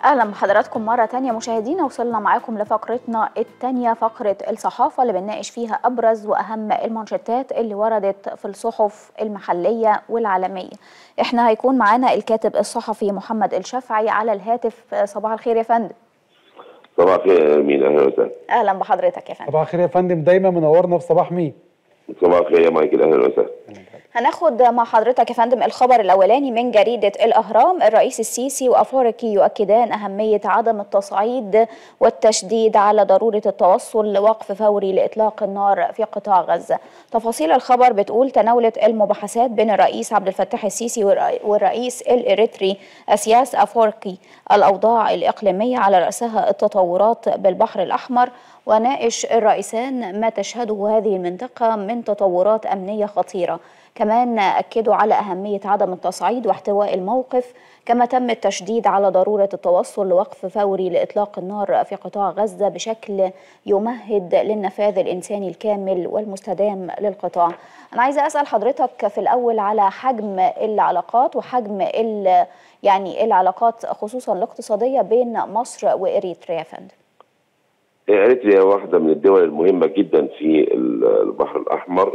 اهلا بحضراتكم مره تانية مشاهدينا وصلنا معاكم لفقرتنا التانية فقره الصحافه اللي بنناقش فيها ابرز واهم المانشيتات اللي وردت في الصحف المحليه والعالميه احنا هيكون معانا الكاتب الصحفي محمد الشافعي على الهاتف صباح الخير يا فندم صباح الخير يا مين اهلا وسهلا اهلا بحضرتك يا فندم صباح الخير يا فندم دايما منورنا في صباح مين صباح الخير يا مايكل اهلا وسهلا هناخد مع حضرتك يا فندم الخبر الأولاني من جريدة الأهرام الرئيس السيسي وأفارقي يؤكدان أهمية عدم التصعيد والتشديد على ضرورة التوصل لوقف فوري لإطلاق النار في قطاع غزة تفاصيل الخبر بتقول تناولت المباحثات بين الرئيس عبد الفتاح السيسي والرئيس الإريتري أسياس أفارقي الأوضاع الإقليمية على رأسها التطورات بالبحر الأحمر وناقش الرئيسان ما تشهده هذه المنطقة من تطورات أمنية خطيرة كمان أكدوا على أهمية عدم التصعيد واحتواء الموقف كما تم التشديد على ضرورة التوصل لوقف فوري لإطلاق النار في قطاع غزة بشكل يمهد للنفاذ الإنساني الكامل والمستدام للقطاع أنا عايزة أسأل حضرتك في الأول على حجم العلاقات وحجم يعني العلاقات خصوصا الاقتصادية بين مصر وإريتريا يا فندم اريتريا واحده من الدول المهمه جدا في البحر الاحمر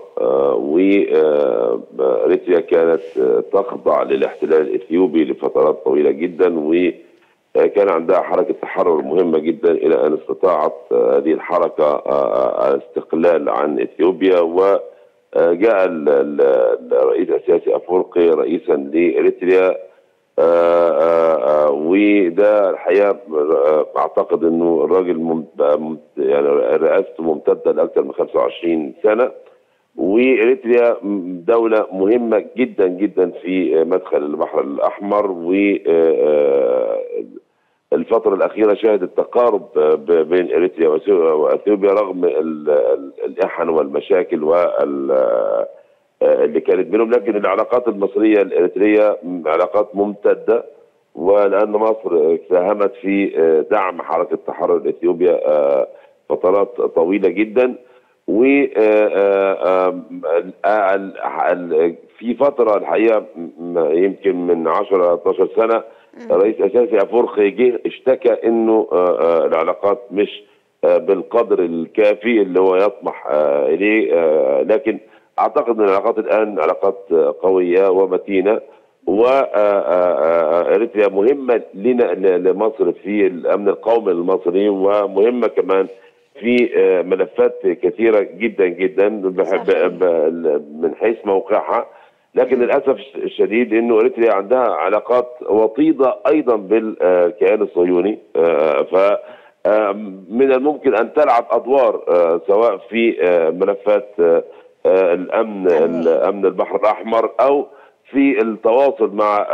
واريتريا كانت تخضع للاحتلال الاثيوبي لفترات طويله جدا وكان عندها حركه تحرر مهمه جدا الى ان استطاعت هذه الحركه الاستقلال عن اثيوبيا وجاء الرئيس السياسي افورقي رئيسا لاريتريا آآ آآ وده الحقيقه اعتقد انه الراجل ممت يعني رئاسته ممتده لاكثر من 25 سنه واريتريا دوله مهمه جدا جدا في مدخل البحر الاحمر و الفترة الأخيرة شهدت تقارب بين إريتريا وأثيوبيا رغم الإحن والمشاكل وال اللي كانت بينهم لكن العلاقات المصريه الاريتريه علاقات ممتده ولان مصر ساهمت في دعم حركه تحرر اثيوبيا فترات طويله جدا و في فتره الحقيقه يمكن من 10 12 سنه رئيس اساسي افورخي جه اشتكى انه العلاقات مش بالقدر الكافي اللي هو يطمح اليه لكن اعتقد ان العلاقات الان علاقات قويه ومتينه واريتريا مهمه لنا لمصر في الامن القومي المصري ومهمه كمان في ملفات كثيره جدا جدا من حيث موقعها لكن للاسف الشديد انه اريتريا عندها علاقات وطيده ايضا بالكيان الصهيوني ف من الممكن ان تلعب ادوار سواء في ملفات الامن امن البحر الاحمر او في التواصل مع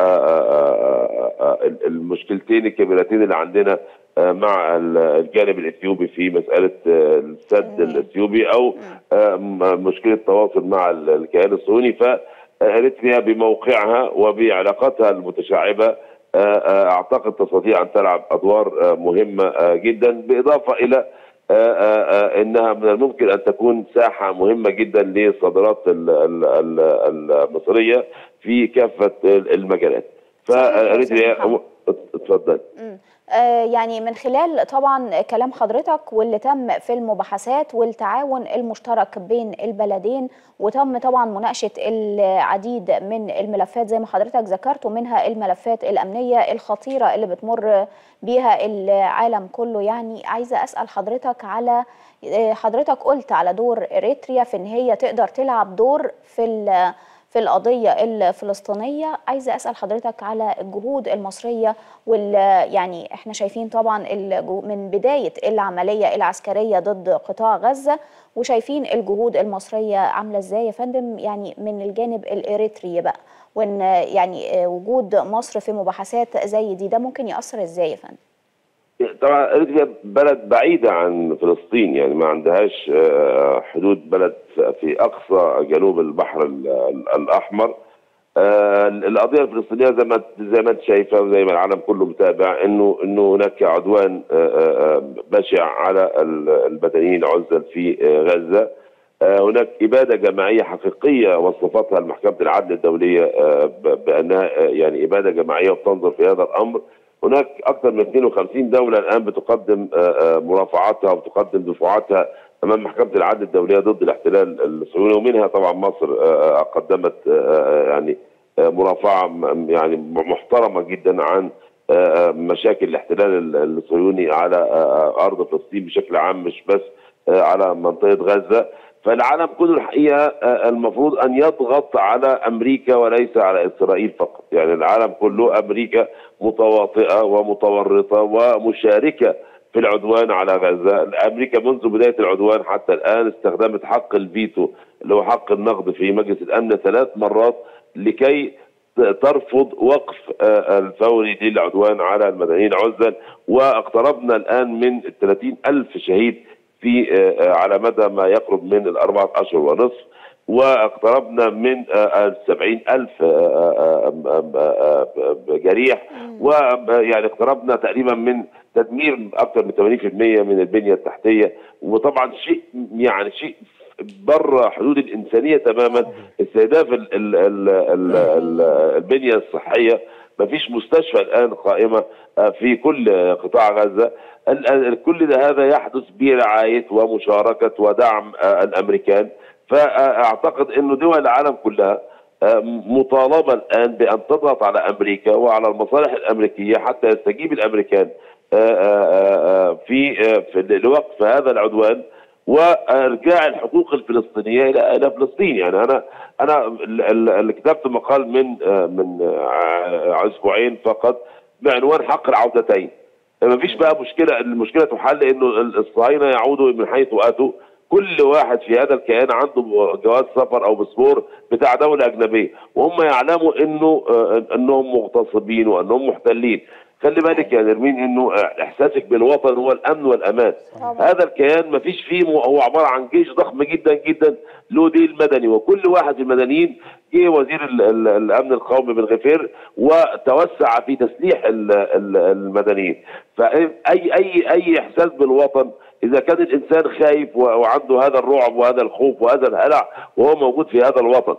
المشكلتين الكبيرتين اللي عندنا مع الجانب الاثيوبي في مساله السد الاثيوبي او مشكله التواصل مع الكيان الصهيوني فاريتريا بموقعها وبعلاقاتها المتشعبه اعتقد تستطيع ان تلعب ادوار مهمه جدا بالاضافه الى انها من الممكن ان تكون ساحه مهمه جدا للصادرات المصريه في كافه المجالات فاريتريا اتفضل يعني من خلال طبعا كلام حضرتك واللي تم في المباحثات والتعاون المشترك بين البلدين وتم طبعا مناقشه العديد من الملفات زي ما حضرتك ذكرت ومنها الملفات الامنيه الخطيره اللي بتمر بيها العالم كله يعني عايزه اسال حضرتك على حضرتك قلت على دور اريتريا في ان هي تقدر تلعب دور في في القضية الفلسطينية عايزة أسأل حضرتك على الجهود المصرية وال يعني احنا شايفين طبعا من بداية العملية العسكرية ضد قطاع غزة وشايفين الجهود المصرية عاملة ازاي يا فندم يعني من الجانب الإريتري بقى وان يعني وجود مصر في مباحثات زي دي ده ممكن يأثر ازاي يا فندم؟ طبعا اريتريا بلد بعيده عن فلسطين يعني ما عندهاش حدود بلد في اقصى جنوب البحر الاحمر القضيه الفلسطينيه زي ما زي ما انت شايفه وزي ما العالم كله متابع انه انه هناك عدوان بشع على المدنيين العزل في غزه هناك اباده جماعيه حقيقيه وصفتها محكمه العدل الدوليه بانها يعني اباده جماعيه وبتنظر في هذا الامر هناك اكثر من 52 دوله الان بتقدم مرافعاتها وبتقدم دفوعاتها امام محكمه العدل الدوليه ضد الاحتلال الصهيوني ومنها طبعا مصر قدمت يعني مرافعه يعني محترمه جدا عن مشاكل الاحتلال الصهيوني على ارض فلسطين بشكل عام مش بس على منطقه غزه فالعالم كله الحقيقه المفروض ان يضغط على امريكا وليس على اسرائيل فقط، يعني العالم كله امريكا متواطئه ومتورطه ومشاركه في العدوان على غزه، امريكا منذ بدايه العدوان حتى الان استخدمت حق الفيتو اللي هو حق النقد في مجلس الامن ثلاث مرات لكي ترفض وقف الفوري للعدوان على المدنيين عزلا واقتربنا الان من 30 ألف شهيد في على مدى ما يقرب من الأربعة أشهر ونصف واقتربنا من السبعين ألف جريح ويعني اقتربنا تقريبا من تدمير أكثر من 80% من البنية التحتية وطبعا شيء يعني شيء بره حدود الإنسانية تماما استهداف البنية الصحية ما فيش مستشفى الآن قائمة في كل قطاع غزة كل ده هذا يحدث برعاية ومشاركة ودعم الأمريكان فأعتقد أنه دول العالم كلها مطالبة الآن بأن تضغط على أمريكا وعلى المصالح الأمريكية حتى يستجيب الأمريكان في في لوقف هذا العدوان وارجاع الحقوق الفلسطينيه الى الى فلسطين يعني انا انا اللي كتبت مقال من من اسبوعين فقط بعنوان حق العودتين ما فيش بقى مشكله المشكله تحل انه الصهاينه يعودوا من حيث اتوا كل واحد في هذا الكيان عنده جواز سفر او باسبور بتاع دوله اجنبيه وهم يعلموا انه انهم مغتصبين وانهم محتلين خلي بالك يا نرمين انه احساسك بالوطن هو الامن والامان طبعا. هذا الكيان ما فيش فيه هو عباره عن جيش ضخم جدا جدا له ديل مدني وكل واحد من المدنيين جه وزير ال ال الامن القومي بن غفير وتوسع في تسليح ال ال المدنيين فاي اي اي احساس بالوطن اذا كان الانسان خايف وعنده هذا الرعب وهذا الخوف وهذا الهلع وهو موجود في هذا الوطن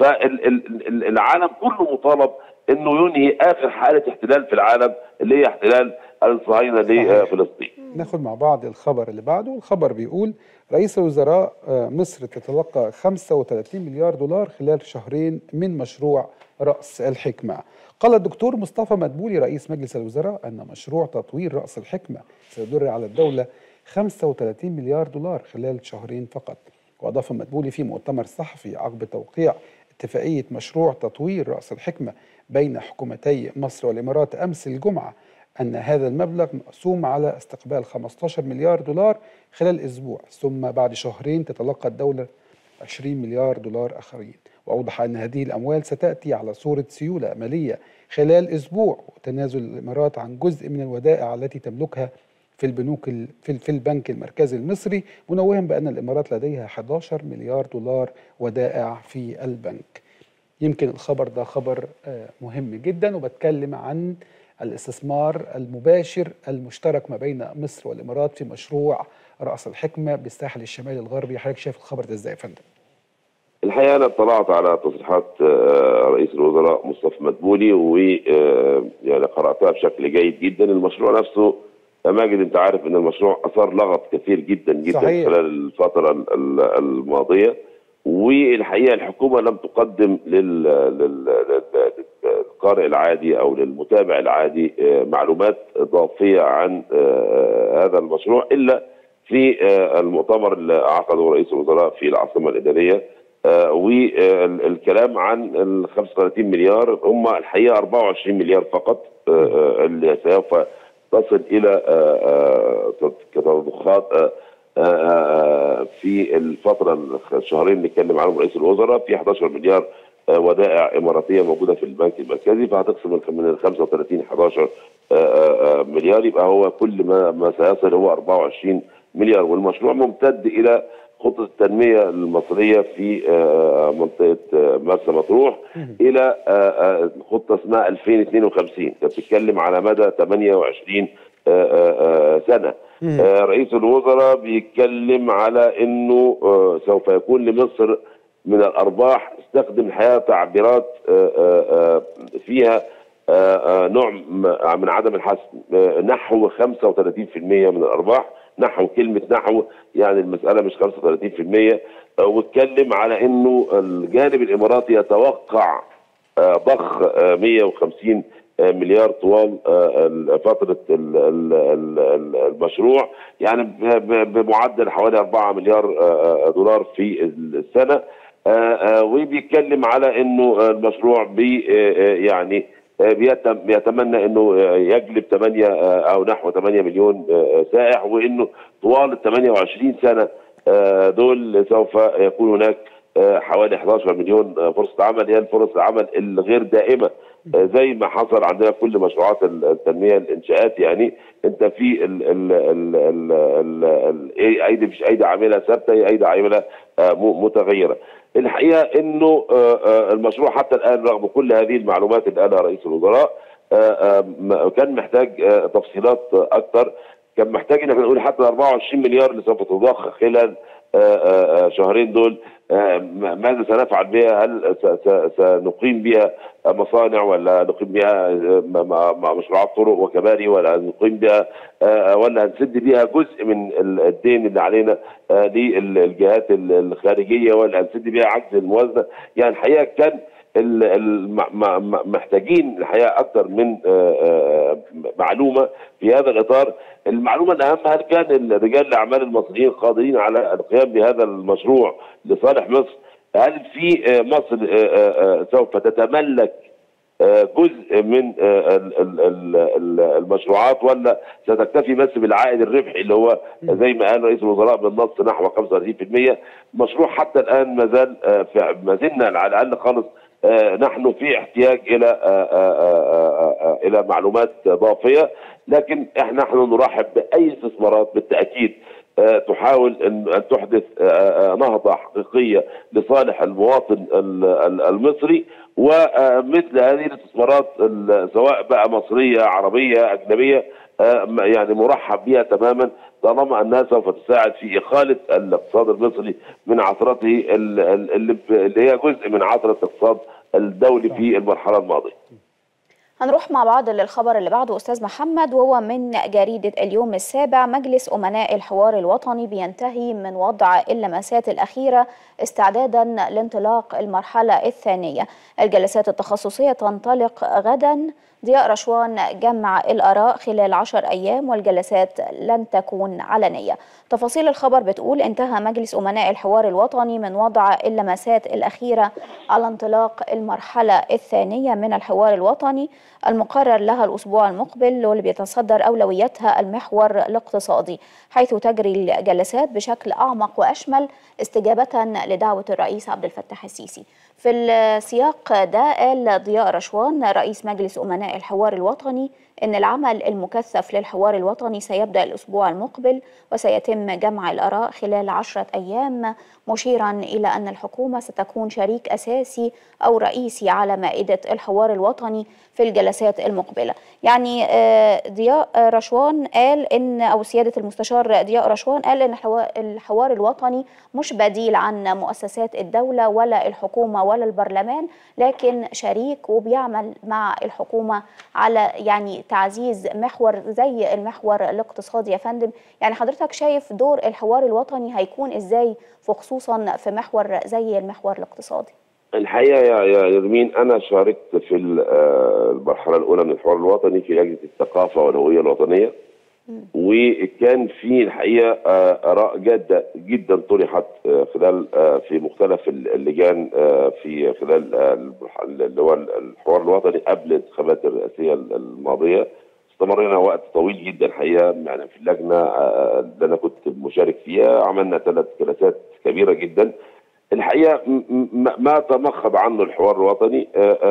فالعالم كله مطالب انه ينهي اخر حاله احتلال في العالم اللي هي احتلال الصهاينه لفلسطين. ناخد مع بعض الخبر اللي بعده، الخبر بيقول رئيس وزراء مصر تتلقى 35 مليار دولار خلال شهرين من مشروع راس الحكمه. قال الدكتور مصطفى مدبولي رئيس مجلس الوزراء ان مشروع تطوير راس الحكمه سيدر على الدوله 35 مليار دولار خلال شهرين فقط. واضاف مدبولي في مؤتمر صحفي عقب توقيع اتفاقيه مشروع تطوير راس الحكمه بين حكومتي مصر والامارات امس الجمعه ان هذا المبلغ مقسوم على استقبال 15 مليار دولار خلال اسبوع ثم بعد شهرين تتلقى الدوله 20 مليار دولار اخرين واوضح ان هذه الاموال ستاتي على صوره سيوله ماليه خلال اسبوع وتنازل الامارات عن جزء من الودائع التي تملكها في البنوك في في البنك المركزي المصري منوها بان الامارات لديها 11 مليار دولار ودائع في البنك. يمكن الخبر ده خبر مهم جدا وبتكلم عن الاستثمار المباشر المشترك ما بين مصر والامارات في مشروع راس الحكمه بالساحل الشمالي الغربي حضرتك شايف الخبر ده ازاي يا فندم؟ الحقيقه انا اطلعت على تصريحات رئيس الوزراء مصطفى مدبولي ويعني قراتها بشكل جيد جدا المشروع نفسه ماجد انت عارف ان المشروع اثار لغط كثير جدا جدا صحيح. خلال الفتره الماضيه والحقيقه الحكومه لم تقدم للقارئ العادي او للمتابع العادي معلومات اضافيه عن هذا المشروع الا في المؤتمر اللي عقده رئيس الوزراء في العاصمه الاداريه والكلام عن ال 35 مليار هم الحقيقه 24 مليار فقط اللي سوف تصل الى كتضخات في الفتره الشهرين اللي اتكلم عنهم رئيس الوزراء في 11 مليار ودائع اماراتيه موجوده في البنك المركزي فهتقسم من ال 35 11 مليار يبقى هو كل ما ما سيصل هو 24 مليار والمشروع ممتد الى خطه التنميه المصريه في منطقه مرسى مطروح الى خطه اسمها 2052 انت بتتكلم على مدى 28 سنه رئيس الوزراء بيتكلم على انه سوف يكون لمصر من الارباح استخدم الحقيقه تعبيرات فيها نوع من عدم الحسم نحو 35% من الارباح نحو كلمه نحو يعني المساله مش 35% واتكلم على انه الجانب الاماراتي يتوقع ضخ 150 مليار طوال فترة المشروع يعني بمعدل حوالي 4 مليار دولار في السنة وبيتكلم على انه المشروع بي يعني بيتمنى انه يجلب 8 او نحو 8 مليون سائح وانه طوال ال 28 سنه دول سوف يكون هناك حوالي 11 مليون فرصه عمل هي فرص العمل الغير دائمه زي ما حصل عندنا كل مشروعات التنميه الانشاءات يعني انت في ال ال ال ال ال ايدي مش ايدي عامله ثابته هي ايدي عامله متغيره. الحقيقه انه المشروع حتى الان رغم كل هذه المعلومات اللي قالها رئيس الوزراء كان محتاج تفصيلات اكثر كان محتاج ان احنا نقول حتى 24 مليار اللي سوف تضخ خلال شهرين دول ماذا سنفعل بها؟ هل سنقيم بها مصانع ولا نقيم بها مشروعات طرق وكباري ولا نقيم بها ولا هنسد بها جزء من الدين اللي علينا للجهات الخارجيه ولا هنسد بها عجز الموازنه؟ يعني الحقيقه كان محتاجين الحقيقه اكثر من معلومه في هذا الاطار المعلومه الاهم هل كان رجال الاعمال المصريين قادرين على القيام بهذا المشروع لصالح مصر هل في مصر سوف تتملك جزء من المشروعات ولا ستكتفي بس بالعائد الربحي اللي هو زي ما قال رئيس الوزراء بالنص نحو 35% مشروع حتى الان ما زال ما زلنا على الاقل خالص نحن في احتياج الى الى معلومات ضافيه لكن احنا نحن نرحب باي استثمارات بالتاكيد تحاول ان تحدث نهضه حقيقيه لصالح المواطن المصري ومثل هذه الاستثمارات سواء بقى مصريه عربيه اجنبيه يعني مرحب بها تماما طالما انها سوف تساعد في اخاله الاقتصاد المصري من عثرته اللي هي جزء من عثره الاقتصاد الدولي في المرحله الماضيه. هنروح مع بعض للخبر اللي بعده أستاذ محمد وهو من جريدة اليوم السابع مجلس أمناء الحوار الوطني بينتهي من وضع اللمسات الأخيرة استعدادا لانطلاق المرحلة الثانية الجلسات التخصصية تنطلق غدا ضياء رشوان جمع الآراء خلال عشر أيام والجلسات لن تكون علنية تفاصيل الخبر بتقول انتهى مجلس أمناء الحوار الوطني من وضع اللمسات الأخيرة على انطلاق المرحلة الثانية من الحوار الوطني المقرر لها الأسبوع المقبل واللي بيتصدر أولويتها المحور الاقتصادي حيث تجري الجلسات بشكل أعمق وأشمل استجابة لدعوة الرئيس عبد الفتاح السيسي في السياق ده قال ضياء رشوان رئيس مجلس أمناء الحوار الوطني إن العمل المكثف للحوار الوطني سيبدأ الأسبوع المقبل وسيتم جمع الآراء خلال عشرة أيام مشيرا إلى أن الحكومة ستكون شريك أساسي أو رئيسي على مائدة الحوار الوطني في الجلسات المقبلة يعني ضياء رشوان قال إن أو سيادة المستشار ضياء رشوان قال إن الحوار الوطني مش بديل عن مؤسسات الدولة ولا الحكومة ولا البرلمان لكن شريك وبيعمل مع الحكومة على يعني تعزيز محور زي المحور الاقتصادي يا فندم يعني حضرتك شايف دور الحوار الوطني هيكون ازاي خصوصا في محور زي المحور الاقتصادي الحقيقه يا يا يرمين انا شاركت في المرحله الاولى من الحوار الوطني في لجنه الثقافه والهويه الوطنيه وكان في الحقيقه اراء جاده جدا طرحت خلال في مختلف اللجان في خلال اللي هو الحوار الوطني قبل الانتخابات الرئاسيه الماضيه استمرينا وقت طويل جدا الحقيقه يعني في اللجنه اللي انا كنت مشارك فيها عملنا ثلاث جلسات كبيره جدا الحقيقه ما تمخض عنه الحوار الوطني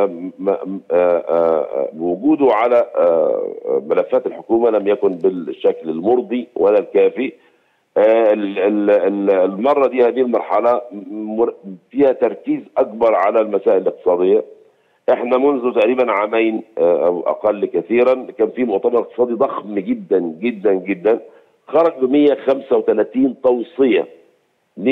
وجوده على ملفات الحكومه لم يكن بالشكل المرضي ولا الكافي المره دي هذه المرحله فيها تركيز اكبر على المسائل الاقتصاديه احنا منذ تقريبا عامين او اقل كثيرا كان في مؤتمر اقتصادي ضخم جدا جدا جدا خرج ب 135 توصيه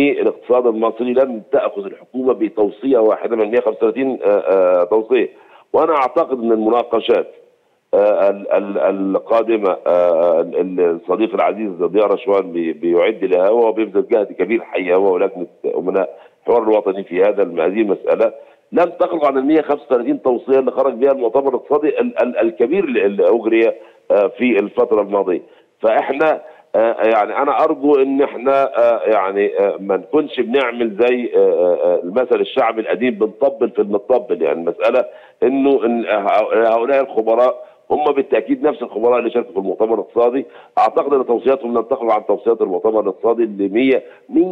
للاقتصاد المصري لم تاخذ الحكومه بتوصيه واحده من 135 توصيه وانا اعتقد ان المناقشات آه، ال- ال- القادمه آه، ال- الصديق العزيز ضياء رشوان بي- بيعد لها وهو بيبذل جهد كبير حقيقه هو ولجنه امناء الحوار الوطني في هذا الم- هذه المساله لم تخرج عن ال 135 توصيه اللي خرج بها المؤتمر الاقتصادي ال- ال- الكبير اللي اللي اجري آه، في الفتره الماضيه فاحنا آه، يعني انا ارجو ان احنا آه، يعني آه، ما نكونش بنعمل زي آه، آه، المثل الشعبي القديم بنطبل في المطبل يعني المساله انه إن هؤلاء الخبراء هم بالتاكيد نفس الخبراء اللي شاركوا في المؤتمر الاقتصادي اعتقد ان توصياتهم لن تخرج عن توصيات المؤتمر الاقتصادي اللي 100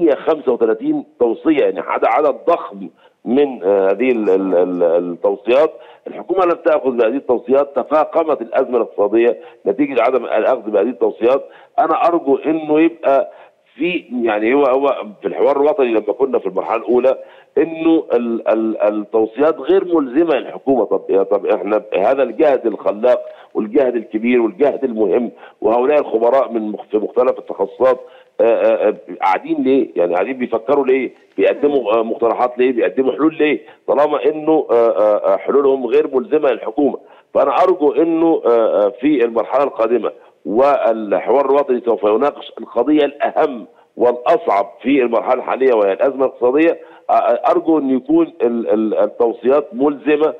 135 توصيه يعني هذا عدد ضخم من آه، هذه ال- ال- ال- التوصيات الحكومه لم تاخذ بهذه التوصيات تفاقمت الازمه الاقتصاديه نتيجه عدم الاخذ بهذه التوصيات انا ارجو انه يبقى في يعني هو هو في الحوار الوطني لما كنا في المرحله الاولى انه ال ال التوصيات غير ملزمه للحكومه طب يا طب احنا هذا الجهد الخلاق والجهد الكبير والجهد المهم وهؤلاء الخبراء من مخ- في مختلف التخصصات آه، آه، آه، قاعدين ليه؟ يعني قاعدين بيفكروا ليه؟ بيقدموا آه، مقترحات ليه؟ بيقدموا حلول ليه؟ طالما انه آه، آه، آه، حلولهم غير ملزمه للحكومه، فانا ارجو انه آه، آه، في المرحله القادمه والحوار الوطني سوف يناقش القضيه الاهم والاصعب في المرحله الحاليه وهي الازمه الاقتصاديه آه، آه، ارجو ان يكون ال- ال- التوصيات ملزمه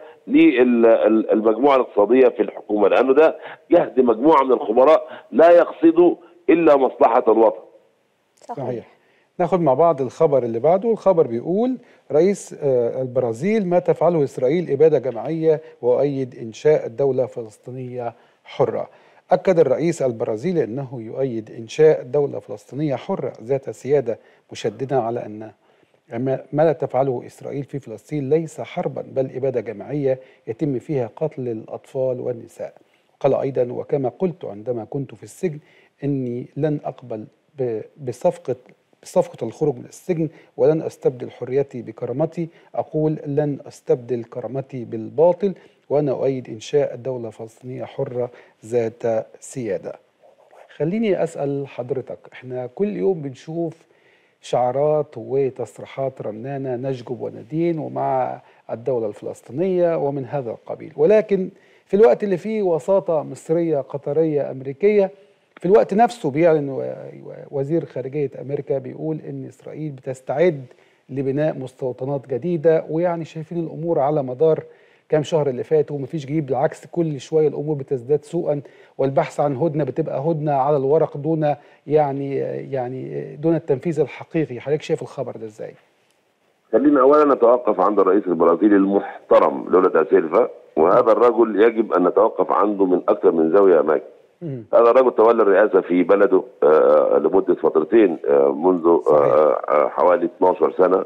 للمجموعه الاقتصاديه في الحكومه لانه ده جهد مجموعه من الخبراء لا يقصدوا الا مصلحه الوطن. صحيح ناخد مع بعض الخبر اللي بعده الخبر بيقول رئيس آه، البرازيل ما تفعله إسرائيل إبادة جماعية وأيد إنشاء الدولة فلسطينية حرة أكد الرئيس البرازيلي أنه يؤيد إنشاء دولة فلسطينية حرة ذات سيادة مشددا على أن ما ما لا تفعله إسرائيل في فلسطين ليس حربا بل إبادة جماعية يتم فيها قتل الأطفال والنساء قال أيضا وكما قلت عندما كنت في السجن إني لن أقبل ب- بصفقة بصفقة الخروج من السجن ولن أستبدل حريتي بكرامتي أقول لن أستبدل كرامتي بالباطل وأنا أؤيد إنشاء الدولة الفلسطينية حرة ذات سيادة خليني أسأل حضرتك احنا كل يوم بنشوف شعارات وتصريحات رنانة نججب وندين ومع الدولة الفلسطينية ومن هذا القبيل ولكن في الوقت اللي فيه وساطة مصرية قطرية أمريكية في الوقت نفسه بيعلن و- و- وزير خارجية أمريكا بيقول إن إسرائيل بتستعد لبناء مستوطنات جديدة ويعني شايفين الأمور على مدار كام شهر اللي فاتوا ومفيش جديد بالعكس كل شويه الامور بتزداد سوءا والبحث عن هدنه بتبقى هدنه على الورق دون يعني يعني دون التنفيذ الحقيقي حضرتك شايف الخبر ده ازاي؟ خلينا اولا نتوقف عند الرئيس البرازيلي المحترم لولا دا سيلفا وهذا الرجل يجب ان نتوقف عنده من اكثر من زاويه اماكن. مم. هذا الرجل تولى الرئاسه في بلده آه، لمده فترتين آه، منذ آه، آه، حوالي 12 سنه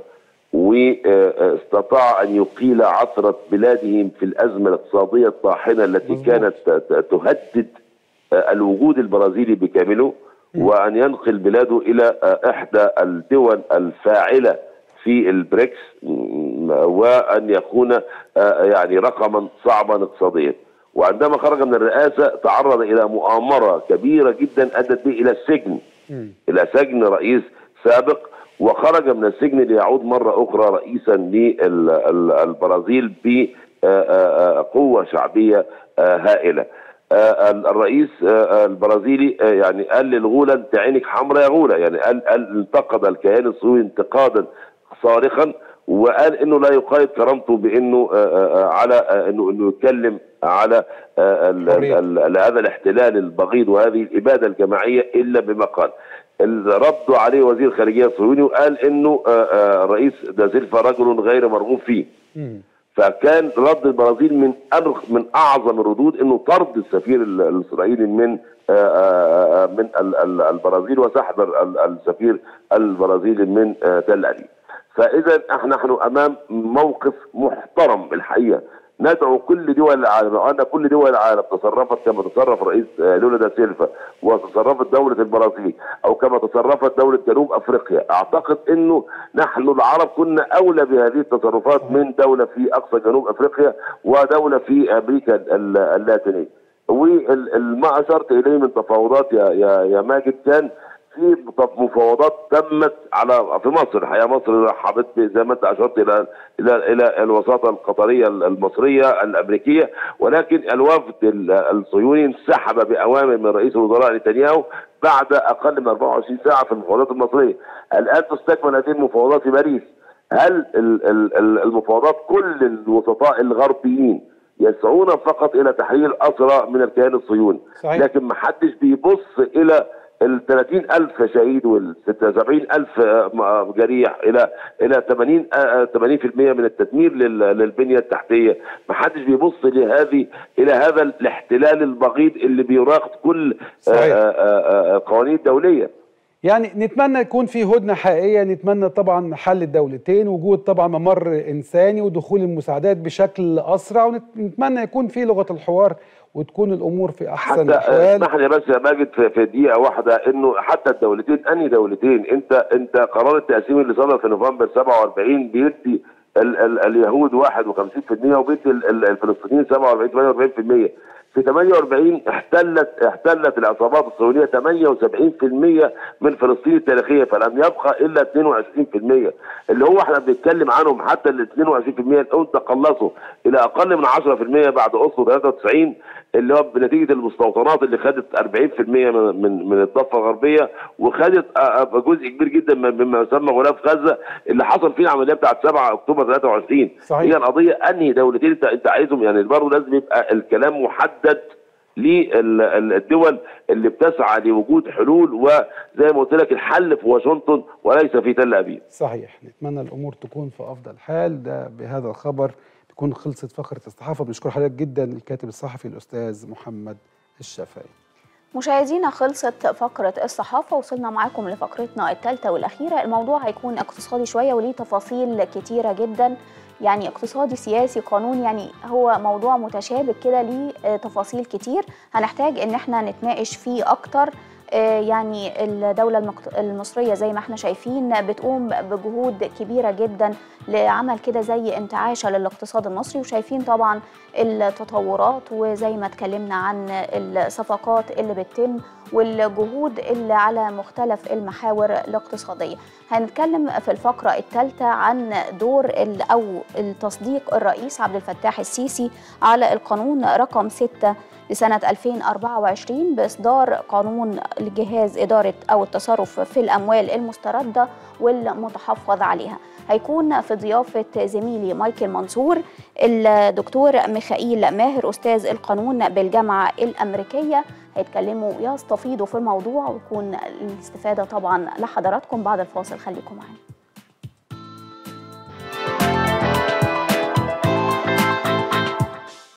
واستطاع ان يقيل عثره بلادهم في الازمه الاقتصاديه الطاحنه التي مظبوط. كانت ت- ت- تهدد آه، الوجود البرازيلي بكامله وان ينقل بلاده الى آه، احدى الدول الفاعله في البريكس م- وان يكون آه، يعني رقما صعبا اقتصاديا وعندما خرج من الرئاسه تعرض الى مؤامره كبيره جدا ادت به الى السجن مم. الى سجن رئيس سابق وخرج من السجن ليعود مره اخرى رئيسا للبرازيل بقوه شعبيه آه، هائله. آه، الرئيس آه، البرازيلي آه، يعني قال للغوله انت عينك حمراء يا غوله يعني قال قال انتقد الكيان الصهيوني انتقادا صارخا وقال انه لا يقايد كرامته بانه آه، آه، على آه، انه انه يتكلم على آه، ال- حرية. ال- ال- هذا الاحتلال البغيض وهذه الاباده الجماعيه الا بما قال. ال- ردوا عليه وزير خارجيه الصهيوني وقال انه آه، آه، رئيس دازيلفا رجل غير مرغوب فيه. مم. فكان رد البرازيل من أرخ من اعظم الردود انه طرد السفير ال- الاسرائيلي من آه، آه، آه، من ال- ال- البرازيل وسحب ال- السفير البرازيلي من آه، تل ابيب. فاذا احنا نحن امام موقف محترم الحقيقه ندعو كل دول العالم لو ان كل دول العالم تصرفت كما تصرف رئيس آه، لولا دا سيلفا وتصرفت دوله البرازيل او كما تصرفت دوله جنوب افريقيا اعتقد انه نحن العرب كنا اولى بهذه التصرفات من دوله في اقصى جنوب افريقيا ودوله في امريكا ال- اللاتينيه وما اشرت اليه من تفاوضات يا يا يا ماجد كان في مفاوضات تمت على في مصر الحقيقه مصر رحبت زي ما انت اشرت الى الى الى الوساطه القطريه المصريه الامريكيه ولكن الوفد الصهيوني انسحب باوامر من رئيس الوزراء نتنياهو بعد اقل من 24 ساعه في المفاوضات المصريه الان تستكمل هذه المفاوضات في باريس هل المفاوضات كل الوسطاء الغربيين يسعون فقط الى تحرير اسرى من الكيان الصهيوني صحيح. لكن ما حدش بيبص الى ال 30 ألف شهيد وال 76 ألف جريح إلى إلى 80 80% من التدمير للبنية التحتية ما حدش بيبص لهذه إلى هذا الاحتلال البغيض اللي بيراقب كل صحيح. القوانين الدولية يعني نتمنى يكون في هدنه حقيقيه نتمنى طبعا حل الدولتين وجود طبعا ممر انساني ودخول المساعدات بشكل اسرع ونتمنى يكون في لغه الحوار وتكون الامور في احسن الاحوال اسمح لي بس يا ماجد في دقيقه واحده انه حتى الدولتين انهي دولتين انت انت قرار التقسيم اللي صدر في نوفمبر 47 بيدي ال ال اليهود 51% وبيدي الفلسطينيين 47 48% في 48 احتلت احتلت العصابات الصهيونيه 78% من فلسطين التاريخيه فلم يبقى الا 22% اللي هو احنا بنتكلم عنهم حتى ال 22% الان تقلصوا الى اقل من 10% بعد اوسلو 93 اللي هو بنتيجه المستوطنات اللي خدت 40% من من, من الضفه الغربيه وخدت جزء كبير جدا مما يسمى غلاف غزه اللي حصل فيه العمليه بتاعت 7 اكتوبر 23 صحيح. هي القضيه انهي دولتين انت انت عايزهم يعني برضه لازم يبقى الكلام محدد للدول اللي بتسعى لوجود حلول وزي ما قلت لك الحل في واشنطن وليس في تل ابيب. صحيح نتمنى الامور تكون في افضل حال ده بهذا الخبر تكون خلصت فقره الصحافه بنشكر حضرتك جدا الكاتب الصحفي الاستاذ محمد الشافعي. مشاهدينا خلصت فقرة الصحافة وصلنا معاكم لفقرتنا الثالثة والأخيرة الموضوع هيكون اقتصادي شوية وليه تفاصيل كتيرة جدا يعني اقتصادي سياسي قانوني يعني هو موضوع متشابك كده ليه تفاصيل كتير هنحتاج ان احنا نتناقش فيه اكتر يعني الدولة المصرية زي ما احنا شايفين بتقوم بجهود كبيرة جدا لعمل كده زي انتعاشة للاقتصاد المصري وشايفين طبعا التطورات وزي ما اتكلمنا عن الصفقات اللي بتتم والجهود اللي على مختلف المحاور الاقتصادية هنتكلم في الفقرة الثالثة عن دور أو التصديق الرئيس عبد الفتاح السيسي على القانون رقم 6 لسنة 2024 بإصدار قانون لجهاز إدارة أو التصرف في الأموال المستردة والمتحفظ عليها هيكون في ضيافة زميلي مايكل منصور الدكتور ميخائيل ماهر أستاذ القانون بالجامعة الأمريكية هيتكلموا يستفيضوا في الموضوع ويكون الاستفادة طبعا لحضراتكم بعد الفاصل خليكم معانا